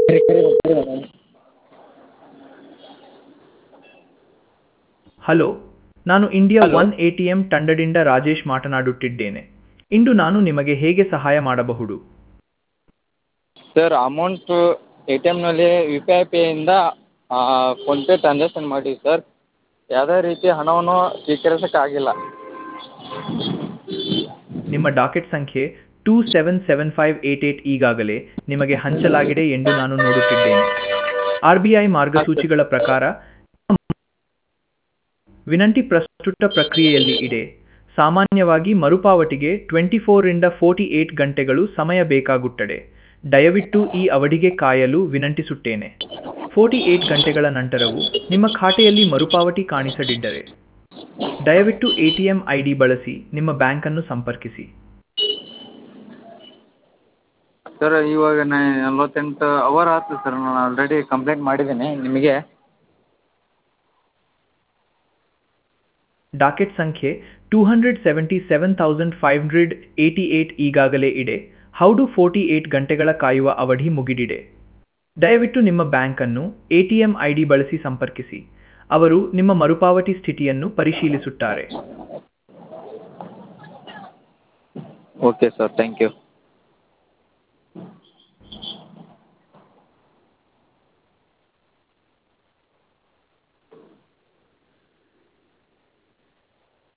hello ನಾನು India one A T M ತಂಡದಿಂದ ರಾಜೇಶ್ ಮಾತನಾಡುತ್ತಿದ್ದೇನೆ ಇಂದು ನಾನು ನಿಮಗೆ ಹೇಗೆ ಸಹಾಯ ಮಾಡಬಹುದು ಸರ್ ಅಮೌಂಟು ಎ ಟಿ ಎಮ್ನಲ್ಲಿ ಯು ಪಿ ಐ ಪೇಯಿಂದ ಫೋನ್ಪೇ ಟ್ರಾನ್ಸಾಕ್ಷನ್ ಮಾಡೀವಿ ಸರ್ ಯಾವುದೇ ರೀತಿ ಹಣವನ್ನು ಸ್ವೀಕರಿಸೋಕ್ಕಾಗಿಲ್ಲ ನಿಮ್ಮ ಡಾಕೆಟ್ ಸಂಖ್ಯೆ two seven seven five eight eight ಈಗಾಗಲೇ ನಿಮಗೆ ಹಂಚಲಾಗಿದೆ ಎಂದು ನಾನು ನೋಡುತ್ತಿದ್ದೇನೆ ಆರ್ ಬಿ ಐ ಮಾರ್ಗಸೂಚಿಗಳ ಪ್ರಕಾರ ವಿನಂತಿ ಪ್ರಸ್ತುತ ಪ್ರಕ್ರಿಯೆಯಲ್ಲಿ ಇದೆ ಸಾಮಾನ್ಯವಾಗಿ ಮರುಪಾವತಿಗೆ ಟ್ವೆಂಟಿ ಫೋರಿಂದ ಫೋರ್ಟಿ ಏಟ್ ಗಂಟೆಗಳು ಸಮಯ ಬೇಕಾಗುತ್ತದೆ ದಯವಿಟ್ಟು ಈ ಅವಧಿಗೆ ಕಾಯಲು ವಿನಂತಿಸುತ್ತೇನೆ ಫೋರ್ಟಿ ಏಟ್ ಗಂಟೆಗಳ ನಂತರವೂ ನಿಮ್ಮ ಖಾತೆಯಲ್ಲಿ ಮರುಪಾವತಿ ಕಾಣಿಸದಿದ್ದರೆ ದಯವಿಟ್ಟು A T M I D ಬಳಸಿ ನಿಮ್ಮ ಬ್ಯಾಂಕನ್ನು ಸಂಪರ್ಕಿಸಿ ಸರ್ ಇವಾಗ ನಾ ನಲ್ವತ್ತೆಂಟು ಅವರ್ ಆಯ್ತು ಸರ್ ನಾನು ಆಲ್ರೆಡಿ ಕಂಪ್ಲೇಂಟ್ ಮಾಡಿದ್ದೀನಿ ನಿಮಗೆ ಡಾಕೆಟ್ ಸಂಖ್ಯೆ two hundred seventy seven thousand five hundred eighty eight ಈಗಾಗಲೇ ಇದೆ ಹೌದು ಫೋರ್ಟಿ ಏಟ್ ಗಂಟೆಗಳ ಕಾಯುವ ಅವಧಿ ಮುಗಿದಿದೆ ದಯವಿಟ್ಟು ನಿಮ್ಮ ಬ್ಯಾಂಕನ್ನು A T M I D ಬಳಸಿ ಸಂಪರ್ಕಿಸಿ ಅವರು ನಿಮ್ಮ ಮರುಪಾವತಿ ಸ್ಥಿತಿಯನ್ನು ಪರಿಶೀಲಿಸುತ್ತಾರೆ ಓಕೆ ಸರ್ ಥ್ಯಾಂಕ್ ಯು